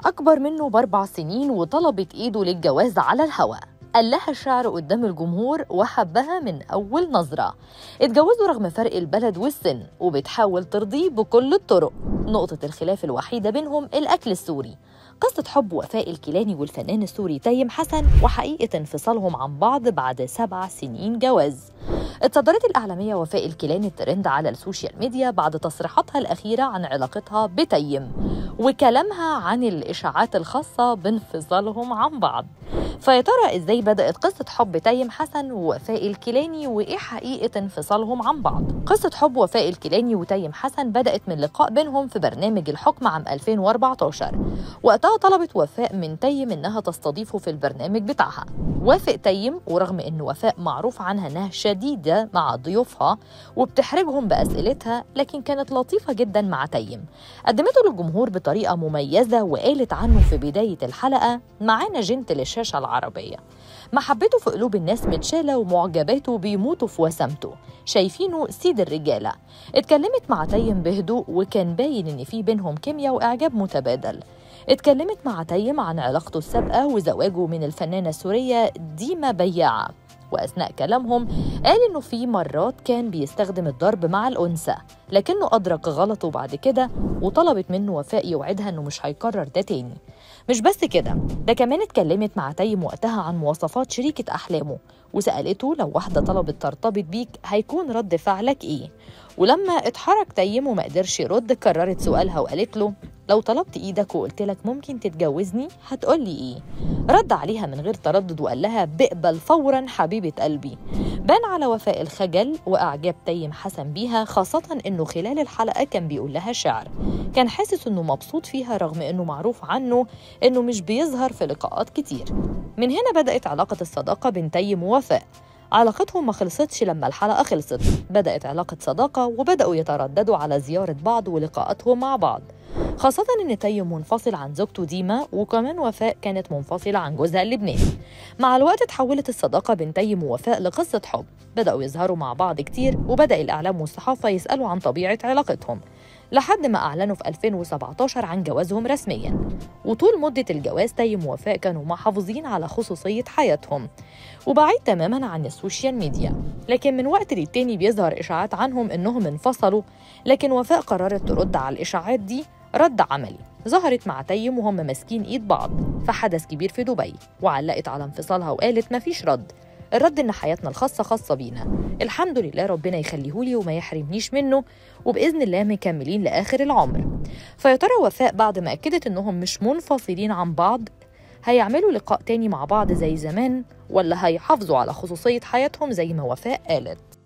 أكبر منه بأربع سنين وطلبت إيده للجواز على الهواء قال لها الشعر قدام الجمهور وحبها من أول نظرة اتجوزوا رغم فرق البلد والسن وبتحاول ترضيه بكل الطرق نقطة الخلاف الوحيدة بينهم الأكل السوري قصة حب وفاء الكيلاني والفنان السوري تيم حسن وحقيقة انفصالهم عن بعض بعد سبع سنين جواز اتصدرت الإعلامية وفاء الكيلاني الترند على السوشيال ميديا بعد تصريحاتها الأخيرة عن علاقتها بتيم وكلامها عن الإشاعات الخاصة بانفصالهم عن بعض فيا ترى ازاي بدأت قصة حب تيم حسن ووفاء الكيلاني وايه حقيقة انفصالهم عن بعض؟ قصة حب وفاء الكيلاني وتيم حسن بدأت من لقاء بينهم في برنامج الحكم عام 2014 وقتها طلبت وفاء من تيم انها تستضيفه في البرنامج بتاعها وافق تيم ورغم ان وفاء معروف عنها انها شديدة مع ضيوفها وبتحرجهم بأسئلتها لكن كانت لطيفة جدا مع تيم قدمته للجمهور بطريقة مميزة وقالت عنه في بداية الحلقة معانا جنت للشاشة العربية محبته في قلوب الناس متشالة ومعجباته بيموتوا في وسامته شايفينه سيد الرجالة اتكلمت مع تيم بهدوء وكان باين ان في بينهم كيمياء واعجاب متبادل اتكلمت مع تيم عن علاقته السابقة وزواجه من الفنانة السورية ديما بياعة وأثناء كلامهم قال إنه في مرات كان بيستخدم الضرب مع الأنثى لكنه أدرك غلطه بعد كده وطلبت منه وفاء يوعدها إنه مش هيكرر ده تاني مش بس كده ده كمان اتكلمت مع تيم وقتها عن مواصفات شريكة أحلامه وسألته لو واحدة طلبت ترتبط بيك هيكون رد فعلك إيه ولما اتحرك تيم وما قدرش يرد كررت سؤالها وقالت له لو طلبت ايدك وقلت لك ممكن تتجوزني هتقولي ايه رد عليها من غير تردد وقال لها بقبل فورا حبيبه قلبي بان على وفاء الخجل واعجاب تيم حسن بيها خاصه انه خلال الحلقه كان بيقول لها شعر كان حاسس انه مبسوط فيها رغم انه معروف عنه انه مش بيظهر في لقاءات كتير من هنا بدات علاقه الصداقه بين تيم ووفاء علاقتهم ما خلصتش لما الحلقة خلصت بدأت علاقة صداقة وبدأوا يترددوا على زيارة بعض ولقاءاتهم مع بعض خاصة إن تيم منفصل عن زوجته ديما وكمان وفاء كانت منفصلة عن جوزها اللبناني مع الوقت اتحولت الصداقة بين تيم ووفاء لقصة حب بدأوا يظهروا مع بعض كتير وبدأ الإعلام والصحافة يسألوا عن طبيعة علاقتهم لحد ما أعلنوا في 2017 عن جوازهم رسميا وطول مدة الجواز تيم ووفاء كانوا محافظين على خصوصية حياتهم وبعيد تماما عن السوشيال ميديا لكن من وقت للتاني بيظهر إشاعات عنهم إنهم انفصلوا لكن وفاء قررت ترد على الإشاعات دي رد عملي ظهرت مع تيم وهم ماسكين ايد بعض في حدث كبير في دبي وعلقت على انفصالها وقالت مفيش رد الرد ان حياتنا الخاصه خاصه بينا الحمد لله ربنا يخليهولي وما يحرمنيش منه وباذن الله مكملين لاخر العمر فيا ترى وفاء بعد ما اكدت انهم مش منفصلين عن بعض هيعملوا لقاء تاني مع بعض زي زمان ولا هيحافظوا على خصوصيه حياتهم زي ما وفاء قالت